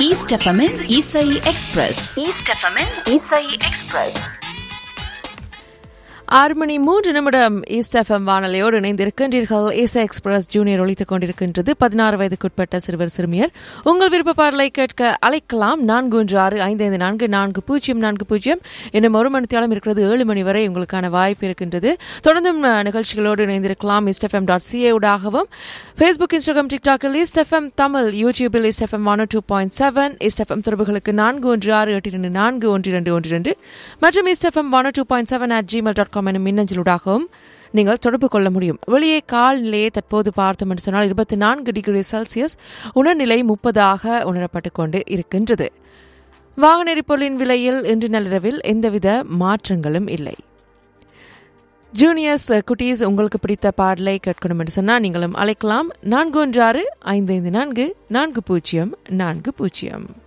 east எஃப்எம்மின் இசை express east எஃப்எம்மின் இசை எக்ஸ்பிரஸ் ஆறு மணி மூன்று நிமிடம் ஈஸ்ட் எஃப்எம் வானொலியோடு இணைந்திருக்கின்றீர்கள் ஏசா எக்ஸ்பிரஸ் ஜூனியர் ஒழித்துக் கொண்டிருக்கின்றது பதினாறு வயதுக்குட்பட்ட சிறுவர் சிறுமியர் உங்கள் விருப்ப பாடலை கேட்க அழைக்கலாம் நான்கு ஒன்று ஆறு ஐந்து ஐந்து நான்கு நான்கு பூஜ்ஜியம் நான்கு பூஜ்ஜியம் இன்னும் ஒரு மணித்தியாலம் இருக்கிறது ஏழு மணி வரை உங்களுக்கான வாய்ப்பு இருக்கின்றது தொடர்ந்தும் அஹ், நிகழ்ச்சிகளோடு இணைந்திருக்கலாம் ஈஸ்ட் எஃப்எம் டாட் சிஏ ஊடாகவும் ஃபேஸ்புக் இன்ஸ்டாகிராம் டிக்டாக்கில் ஈஸ்ட் எஃப்எம் தமிழ் யூடியூபில் East FM one two point seven East FM தொடர்புகளுக்கு நான்கு ஒன்று ஆறு எட்டு இரண்டு நான்கு ஒன்று இரண்டு ஒன்று இரண்டு மற்றும் East FM one two point seven at Gmail dot com எனும் மின்னஞ்சலூடாகவும் நீங்கள் தொடர்பு கொள்ள முடியும் வெளியே காலநிலையை தற்போது பார்த்தோம் என்று சொன்னால் இருபத்தி நான்கு டிகிரி செல்சியஸ் உணர்நிலை முப்பதாக உணரப்பட்டு கொண்டு இருக்கின்றது வாகன எரிபொருளின் விலையில் இன்று நள்ளிரவில் எந்தவித மாற்றங்களும் இல்லை ஜூனியர்ஸ் குட்டீஸ் உங்களுக்கு பிடித்த பாடலை கேட்கணும் என்று சொன்னால் நீங்களும் அழைக்கலாம் நான்கு ஒன்று ஆறு ஐந்து ஐந்து நான்கு நான்கு பூஜ்ஜியம் நான்கு பூஜ்ஜியம்